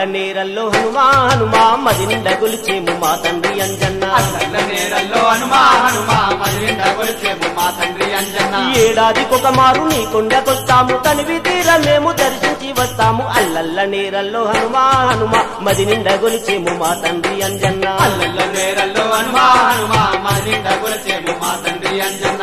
నేరల్లో హనుమా హనుమా మది నిండా గొలిచేము మా తండ్రి అంజన్న అల్లల్ల నేరల్లో హనుమా హనుమా మదిలింద కొలిచేము మా తండ్రి అంజన్న ఏడాదికొక మారు నీ కొండకొస్తాము తనివి తీర మేము దర్శించి వస్తాము అల్లల్ల నేరల్లో హనుమా హనుమా మది నిండా గొలిచేము మా తండ్రి అంజన్న అల్లల్ల నేరల్లో హనుమా హనుమా మదిలింద కొలిచేము మా తండ్రి అంజన్న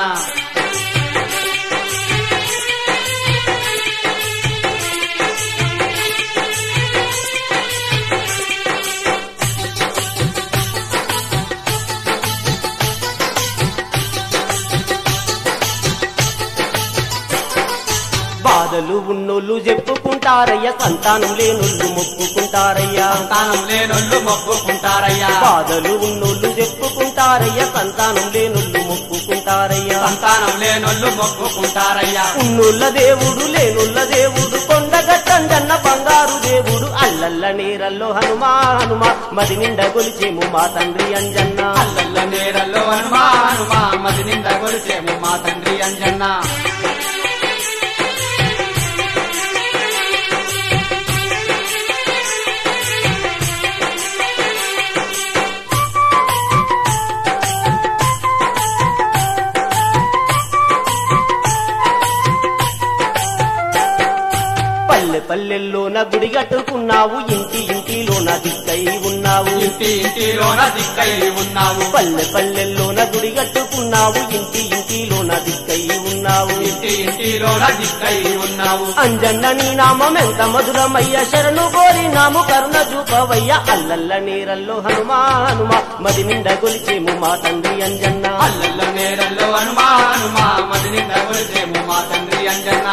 బాధలు ఉన్నోళ్ళు చెప్పుకుంటారయ్య సంతానం లేనోళ్ళు మొక్కుకుంటారయ్యా సంతానం లేనొల్లు మొక్కుకుంటారయ్యా బాధలు ఉన్నోళ్ళు చెప్పుకుంటారయ్య సంతానం లేనోళ్ళు మొక్కుకుంటారయ్యా సంతానం లేనొల్లు మొక్కుకుంటారయ్యా ఉన్నోళ్ళ దేవుడు లేనుళ్ళ దేవుడు కొండగట్టండన్న బంగారు దేవుడు అల్లల్ల నీరల్లో హనుమా హనుమా మది నిండా గొలిచేము మా తండ్రి అంజన్న అల్లల్ల నేరల్లో హనుమా హనుమా మదిలింద కొలిచేము మా తండ్రి అంజన్న పల్లె పల్లెల్లోన గుడి కట్టుకున్నావు ఇంటి ఇంటిలోన దిక్కై ఉన్నావు ఇంటి ఇంటిలోన దిక్కై ఉన్నావు పల్లె పల్లెల్లోన గుడి కట్టుకున్నావు ఇంటి ఇంటిలోన దిక్కై ఉన్నావు ఇంటి ఇంటిలోన దిక్కై ఉన్నావు అంజన్న నీ నామం ఎంత మధురమయ్య శరణు కోరి నాము కరుణ చూపవయ్య అల్లల్ల నీరల్లో హనుమా హనుమా మది నిండా గొలిచేము మా తండ్రి అంజన్న అల్లల్ల నేరల్లో హనుమా హనుమా మదిలింద కొలిచేము మా తండ్రి అంజన్న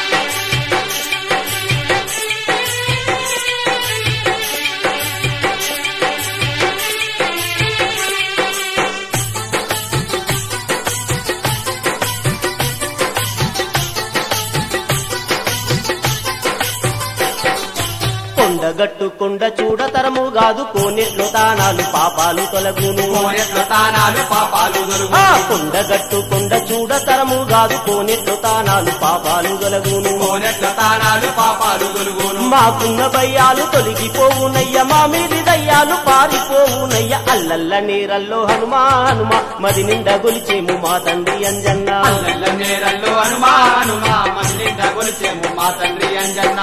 కొండగట్టు కొండ చూడ తరము కాదు కోనెట్లో తానాలు పాపాలు తొలగును కోనెట్ల తానాలు పాపాలు దొరుకు ఆ కొండగట్టు కొండ చూడ తరము కాదు కోనెట్లో తానాలు పాపాలు తొలగును కోనెట్ల తానాలు పాపాలు దొరుకును మాకున్న భయ్యాలు తొలగిపోవునయ్య మా మీది దయ్యాలు పారిపోవునయ్య అల్లల్ల నీరల్లో హనుమా హనుమా మది నిండా గొలిచేము మా తండ్రి అంజన్న అల్లల్ల నేరల్లో హనుమా హనుమా మదిలింద కొలిచేము మా తండ్రి అంజన్న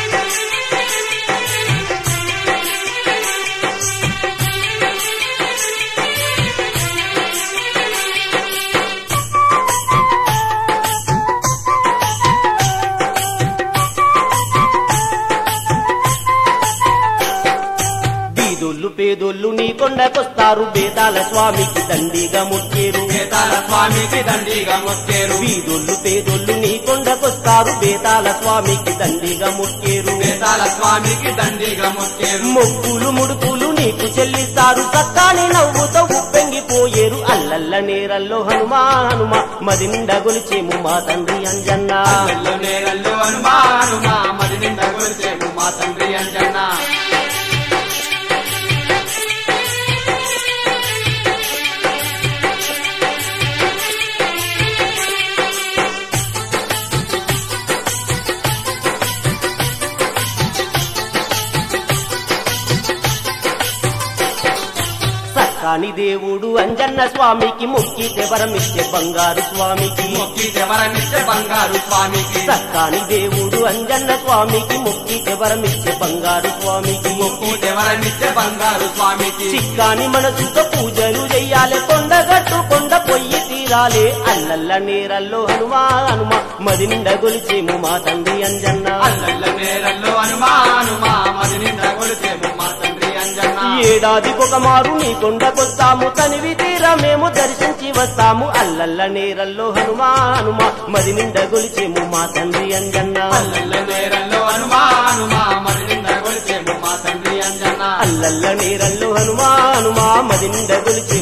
బీదోళ్ళు పేదోళ్ళు నీ కొండకొస్తారు బేతాల స్వామికి దండిగా ముట్టేరు వేతాల స్వామికి దండిగా మొక్కేరు బీదోళ్ళు పేదోళ్ళు నీ కొండకొస్తారు బేతాల స్వామికి దండిగా ముట్టేరు వేతాల స్వామికి దండిగా మొక్కేరు మొక్కులు ముడుపులు నీకు చెల్లిస్తారు సత్తాని నవ్వుతో ఉప్పెంగిపోయేరు అల్లల్ల నేరల్లో హనుమా హనుమా మది నిండా గొలిచేము మా తండ్రి అంజన్న అల్లల్లో నేరల్లో హనుమా హనుమా మదిలింద కొలిచేము మా తండ్రి అంజన్న సక్కాని దేవుడు అంజన్న స్వామికి మొక్కితే వరమిచ్చే బంగారు స్వామికి మొక్కితే వరమిచ్చే బంగారు స్వామికి సక్కాని దేవుడు అంజన్న స్వామికి మొక్కితే వరమిచ్చే బంగారు స్వామికి మొక్కితే వరమిచ్చే బంగారు స్వామికి చిక్కాని మనసుతో పూజలు చెయ్యాలి కొండగట్టు కొండ పొయ్యి తీరాలే అల్లల్ల నీరల్లో హనుమా హనుమా మది నిండా గొలిచేము మా తండ్రి అంజన్న అల్లల్ల నేరల్లో హనుమా హనుమా మదిలింద కొలిచేము మా తండ్రి అంజన్న ఏడాదికొక మారు నీ కొండకొస్తాము తనివి తీర మేము దర్శించి వస్తాము అల్లల్ల నీరల్లో హనుమా హనుమా మది నిండా గొలిచేము మా తండ్రి అంజన్న అల్లల్ల నేరల్లో హనుమా హనుమా మదిలింద కొలిచేము మా తండ్రి అంజన్న అల్లల్ల నీరల్లో హనుమా హనుమా మది నిండా గొలిచేము